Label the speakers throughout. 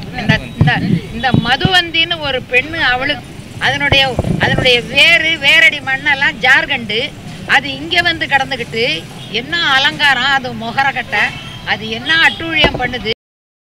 Speaker 1: இந்த இந்த இந்த மதுவந்தின்னு ஒரு பெண்ணு அவளுக்கு அதனுடைய அதனுடைய வேறு வேரடி மண்ணெல்லாம் ஜார்க்கண்டு அது இங்கே வந்து கடந்துக்கிட்டு என்ன அலங்காரம் அது முகரக்கட்டை அது என்ன அட்டூழியம் பண்ணுது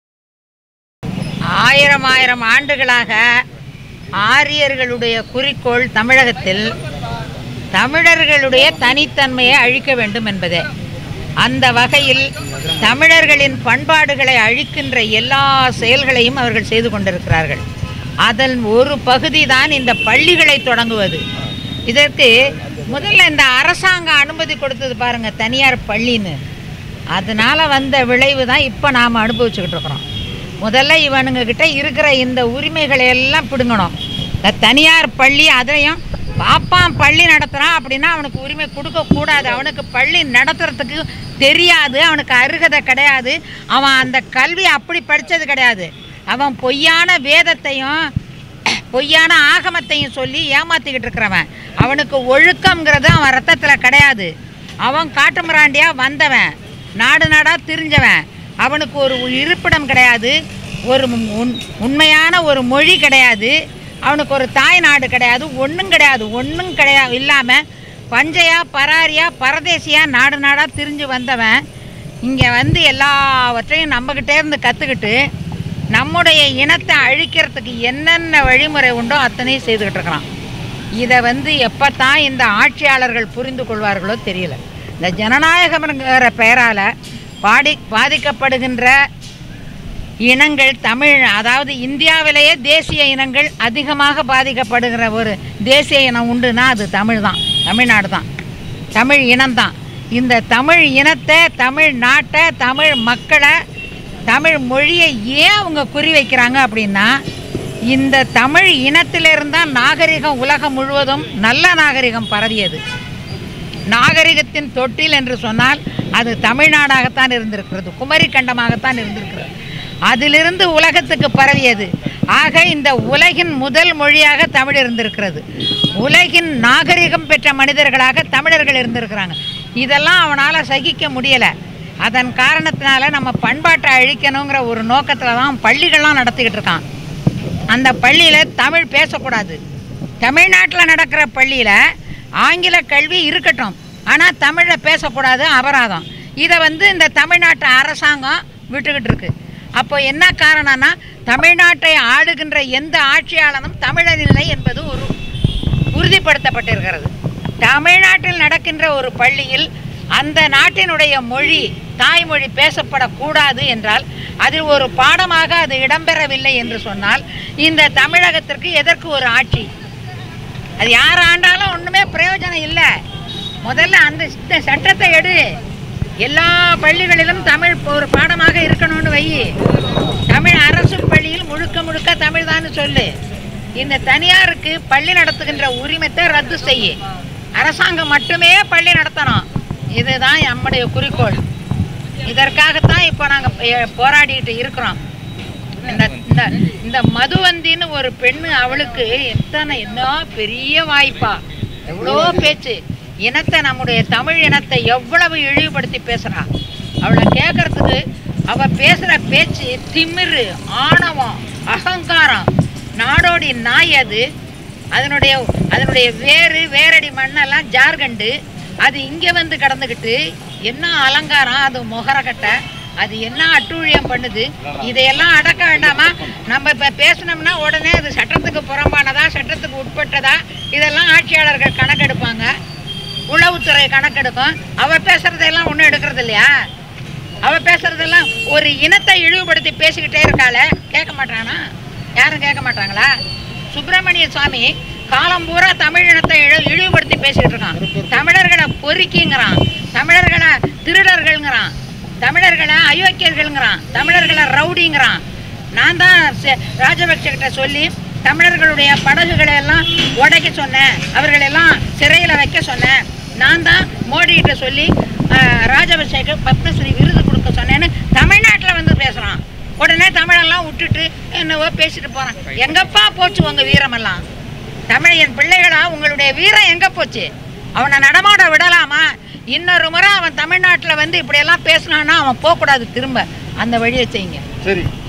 Speaker 1: ஆயிரம் ஆயிரம் ஆண்டுகளாக ஆரியர்களுடைய குறிக்கோள் தமிழகத்தில் தமிழர்களுடைய தனித்தன்மையை அழிக்க வேண்டும் என்பதே அந்த வகையில் தமிழர்களின் பண்பாடுகளை அழிக்கின்ற எல்லா செயல்களையும் அவர்கள் செய்து கொண்டிருக்கிறார்கள் அதன் ஒரு பகுதி தான் இந்த பள்ளிகளை தொடங்குவது இதற்கு முதல்ல இந்த அரசாங்கம் அனுமதி கொடுத்தது பாருங்க தனியார் பள்ளின்னு அதனால வந்த விளைவு தான் இப்போ நாம் அனுபவிச்சுக்கிட்டு இருக்கிறோம் முதல்ல இவனுங்க கிட்ட இருக்கிற இந்த உரிமைகளை எல்லாம் பிடுங்கணும் இந்த தனியார் பள்ளி அதையும் பாப்பான் பள்ளி நடத்துகிறான் அப்படின்னா அவனுக்கு உரிமை கொடுக்கக்கூடாது அவனுக்கு பள்ளி நடத்துறதுக்கு தெரியாது அவனுக்கு அருகதை கிடையாது அவன் அந்த கல்வி அப்படி படித்தது கிடையாது அவன் பொய்யான வேதத்தையும் பொய்யான ஆகமத்தையும் சொல்லி ஏமாத்திக்கிட்டு இருக்கிறவன் அவனுக்கு ஒழுக்கம்ங்கிறது அவன் ரத்தத்தில் கிடையாது அவன் காட்டுமிராண்டியாக வந்தவன் நாடு நாடாக திரிஞ்சவன் அவனுக்கு ஒரு இருப்பிடம் கிடையாது ஒரு உண் உண்மையான ஒரு மொழி கிடையாது அவனுக்கு ஒரு தாய் நாடு கிடையாது ஒன்றும் கிடையாது ஒன்றும் கிடையாது இல்லாமல் பஞ்சையா பராரியா பரதேசியா நாடு நாடாக திரிஞ்சு வந்தவன் இங்கே வந்து எல்லாவற்றையும் நம்மக்கிட்டே இருந்து கற்றுக்கிட்டு நம்முடைய இனத்தை அழிக்கிறதுக்கு என்னென்ன வழிமுறை உண்டோ அத்தனையும் செய்துக்கிட்டு இருக்கிறான் இதை வந்து எப்போ தான் இந்த ஆட்சியாளர்கள் புரிந்து கொள்வார்களோ தெரியல இந்த ஜனநாயகம்ங்கிற பெயரால் பாடி பாதிக்கப்படுகின்ற இனங்கள் தமிழ் அதாவது இந்தியாவிலேயே தேசிய இனங்கள் அதிகமாக பாதிக்கப்படுகிற ஒரு தேசிய இனம் உண்டுன்னா அது தமிழ் தான் தமிழ்நாடு தான் தமிழ் இனம்தான் இந்த தமிழ் இனத்தை தமிழ் நாட்டை தமிழ் மக்களை தமிழ் மொழியை ஏன் அவங்க குறி வைக்கிறாங்க அப்படின்னா இந்த தமிழ் இனத்திலிருந்தான் நாகரிகம் உலகம் முழுவதும் நல்ல நாகரிகம் பரவியது நாகரிகத்தின் தொட்டில் என்று சொன்னால் அது தமிழ்நாடாகத்தான் இருந்திருக்கிறது குமரி கண்டமாகத்தான் இருந்திருக்கிறது அதிலிருந்து உலகத்துக்கு பரவியது ஆக இந்த உலகின் முதல் மொழியாக தமிழ் இருந்திருக்கிறது உலகின் நாகரிகம் பெற்ற மனிதர்களாக தமிழர்கள் இருந்திருக்கிறாங்க இதெல்லாம் அவனால் சகிக்க முடியலை அதன் காரணத்தினால நம்ம பண்பாட்டை அழிக்கணுங்கிற ஒரு நோக்கத்தில் தான் பள்ளிகள்லாம் நடத்திக்கிட்டு இருக்கான் அந்த பள்ளியில் தமிழ் பேசக்கூடாது தமிழ்நாட்டில் நடக்கிற பள்ளியில் ஆங்கில கல்வி இருக்கட்டும் ஆனால் தமிழை பேசக்கூடாது அபராதம் இதை வந்து இந்த தமிழ்நாட்டு அரசாங்கம் விட்டுக்கிட்டு இருக்கு அப்போ என்ன காரணம்னா தமிழ்நாட்டை ஆளுகின்ற எந்த ஆட்சியாளனும் தமிழர் இல்லை என்பது ஒரு உறுதிப்படுத்தப்பட்டிருக்கிறது தமிழ்நாட்டில் நடக்கின்ற ஒரு பள்ளியில் அந்த நாட்டினுடைய மொழி தாய்மொழி பேசப்படக்கூடாது என்றால் அதில் ஒரு பாடமாக அது இடம்பெறவில்லை என்று சொன்னால் இந்த தமிழகத்திற்கு எதற்கு ஒரு ஆட்சி அது யார் ஆண்டாலும் ஒன்றுமே பிரயோஜனம் இல்லை முதல்ல அந்த இந்த சட்டத்தை எடு எல்லா பள்ளிகளிலும் தமிழ் ஒரு பாடமாக இருக்கணும்னு வை தமிழ் அரசு பள்ளியில் முழுக்க முழுக்க தமிழ் தான் சொல்லு இந்த தனியாருக்கு பள்ளி நடத்துகின்ற உரிமத்தை ரத்து செய்யு அரசாங்கம் மட்டுமே பள்ளி நடத்தணும் இதுதான் நம்முடைய குறிக்கோள் இதற்காகத்தான் இப்போ நாங்கள் போராடிக்கிட்டு இருக்கிறோம் இந்த இந்த இந்த மதுவந்தின்னு ஒரு பெண்ணு அவளுக்கு எத்தனை என்ன பெரிய வாய்ப்பா எவ்வளோ பேச்சு இனத்தை நம்முடைய தமிழ் இனத்தை எவ்வளவு இழிவுபடுத்தி பேசுறா அவளை கேட்கறதுக்கு அவ பேசுற பேச்சு திமிரு ஆணவம் அகங்காரம் நாடோடி நாய் அது அதனுடைய அதனுடைய வேறு வேரடி மண்ணெல்லாம் ஜார்க்கண்டு அது இங்கே வந்து கடந்துக்கிட்டு என்ன அலங்காரம் அது முகரக்கட்டை அது என்ன அட்டூழியம் பண்ணுது இதையெல்லாம் அடக்க வேண்டாமா நம்ம இப்போ பேசினோம்னா உடனே அது சட்டத்துக்கு புறம்பானதா சட்டத்துக்கு உட்பட்டதா இதெல்லாம் ஆட்சியாளர்கள் கணக்கெடுப்பாங்க உளவுத்துறை கணக்கெடுக்கும் அவ பேசுறதெல்லாம் ஒன்றும் எடுக்கிறது இல்லையா அவ பேசுறதெல்லாம் ஒரு இனத்தை இழிவுபடுத்தி பேசிக்கிட்டே இருக்காளே கேட்க மாட்டானா யாரும் கேட்க மாட்டாங்களா சுப்பிரமணிய சுவாமி காலம் பூரா தமிழ் இனத்தை இழி இழிவுபடுத்தி பேசிக்கிட்டு இருக்கான் தமிழர்களை பொறுக்கிங்கிறான் தமிழர்களை திருடர்கள்ங்கிறான் தமிழர்களை அயோக்கியர்கள்ங்கிறான் தமிழர்களை ரவுடிங்கிறான் நான் தான் செ- ராஜபக்ஷ கிட்ட சொல்லி தமிழர்களுடைய படகுகளை எல்லாம் உடைக்க சொன்னேன் அவர்களெல்லாம் சிறையில் வைக்க சொன்னேன் நான் தான் மோடி கிட்ட சொல்லி ஆஹ், ராஜபக்ஷக்கு பத்மஸ்ரீ விருது கொடுக்க சொன்னேன்னு தமிழ்நாட்டில் வந்து பேசுகிறான் உடனே தமிழெல்லாம் விட்டுட்டு என்னவோ பேசிட்டு போகிறான் எங்கப்பா போச்சு உங்கள் வீரமெல்லாம் தமிழையன் பிள்ளைகளா உங்களுடைய வீரம் எங்கே போச்சு அவனை நடமாட விடலாமா இன்னொரு முறை அவன் தமிழ்நாட்டில் வந்து இப்படியெல்லாம் பேசினான்னா அவன் போகக்கூடாது திரும்ப அந்த வழியை செய்யுங்க
Speaker 2: சரி